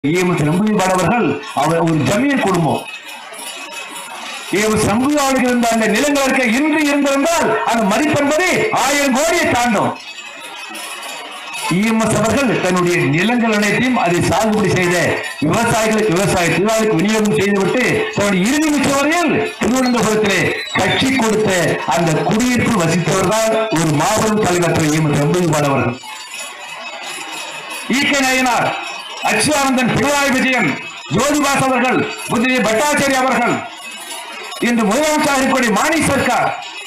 EM நம்பிபாடவர்கள் அவர் ஒரு ஜமீன் குடும்பம் ஈஎம் சம்புவாளுக்கு இருந்த அந்த நிலங்களுக்கு இன்று இருந்திருந்தால் அந்த மதிப்பென்பது ஆயிரம் கோடியை தாண்டும் இஎம்எஸ் அவர்கள் தன்னுடைய நிலங்கள் அனைத்தையும் அதை சாகுபடி செய்த விவசாயிகளுக்கு விவசாய தொழிலாளருக்கு விநியோகம் செய்துவிட்டு தன்னுடைய இறுதி நிமிஷம் வரையில் திருவனந்தபுரத்திலே கட்சி கொடுத்த அந்த குடியிருப்பில் வசித்தவர் தான் ஒரு மாபெரும் தலைவர் திரு இஎம்எஸ் நம்பிபாடு அவர்கள் ஈகே நாயனார் அச்சுவானந்தன் பினராயி விஜயன் ஜோதிபாஸ் அவர்கள் புதிய பட்டாச்சாரி அவர்கள் இன்று முதலமைச்சராக இருக்கக்கூடிய மாணி சர்க்கார்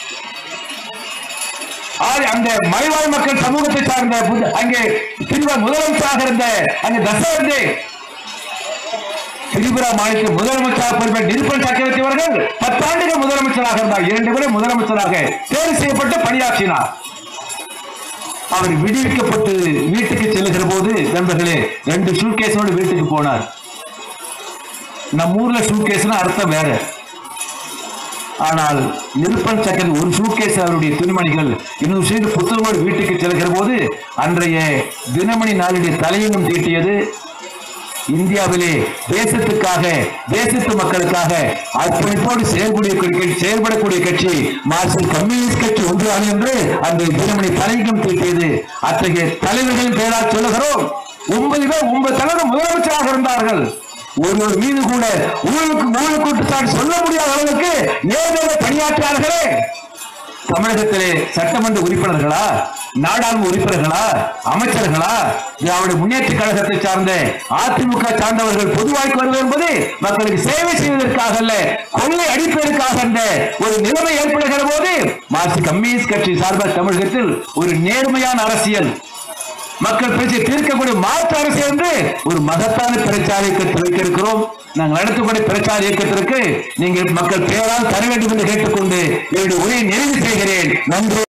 ஆதி- அந்த மலைவாழ் மக்கள் சமூகத்தை சார்ந்த புது- அங்கே திரிபுரா முதலமைச்சராக இருந்த அந்த தசரதே திரிபுரா மாநில முதலமைச்சராக பொறுப்பேற்ற நிருபன் சக்கரவர்த்தி அவர்கள் பத்தாண்டுகள் முதலமைச்சராக இருந்தார் இரண்டு முறை முதலமைச்சராக தேர்வு செய்யப்பட்டு பணியாற்றினார் அவர் விடுவிக்கப்பட்டு வீட்டுக்கு செல்லுகிற போது நண்பர்களே ரெண்டு சூட்கேஸோடு வீட்டுக்கு போனார் நம்ம ஊர்ல சூட்கேஸ்னா அர்த்தம் வேற ஆனால் நிருப்பன் சக்கர ஒரு சூட்கேஸ் அவருடைய துணிமணிகள் இன்னொரு சைடு புத்தகமோடு வீட்டுக்கு செல்கிற போது அன்றைய தினமணி நாளுடைய தலையங்கம் தீட்டியது இந்தியாவிலே தேசத்துக்காக தேசத்து மக்களுக்காக அர்ப்பணிப்போடு செயல்படக்கூடிய செயல்படக்கூடிய கட்சி மார்க்சிஸ்ட் கம்யூனிஸ்ட் கட்சி ஒன்றுதான் என்று அந்த தினமணி தலையங்கம் தீட்டியது அத்தகைய தலைவர்களின் பெயரால் சொல்லுகிறோம் ஒன்பது பேர் ஒன்பது தலைவர் முதலமைச்சராக இருந்தார்கள் ஒருவர் மீது கூட ஊழலுக்கு ஊழல் குற்றச்சாட்டு சொல்ல முடியாத அளவுக்கு நேர்மையாக பணியாற்றினார்களே தமிழகத்திலே சட்டமன்ற உறுப்பினர்களா நாடாளுமன்ற உறுப்பினர்களா அமைச்சர்களா திராவிட முன்னேற்ற கழகத்தை சார்ந்த அதிமுக சார்ந்தவர்கள் பொதுவாய்க்கு வருவது என்பது மக்களுக்கு சேவை செய்வதற்காக அல்ல கொள்ளை அடிப்பதற்காக அல்ல ஒரு நிலைமை ஏற்படுகிற போது மார்க்சிஸ்ட் கம்யூனிஸ்ட் கட்சி சார்பாக தமிழகத்தில் ஒரு நேர்மையான அரசியல் மக்கள் பிரச்சனை தீர்க்கக்கூடிய மாற்று அரசு என்று ஒரு மகத்தான பிரச்சார இயக்கத்தை வைக்க இருக்கிறோம் நாங்கள் நடத்தக்கூடிய பிரச்சார இயக்கத்திற்கு நீங்கள் மக்கள் பேரால் தர வேண்டும் என்று கேட்டுக்கொண்டு என்னுடைய உரையை நிறைவு செய்கிறேன் நன்றி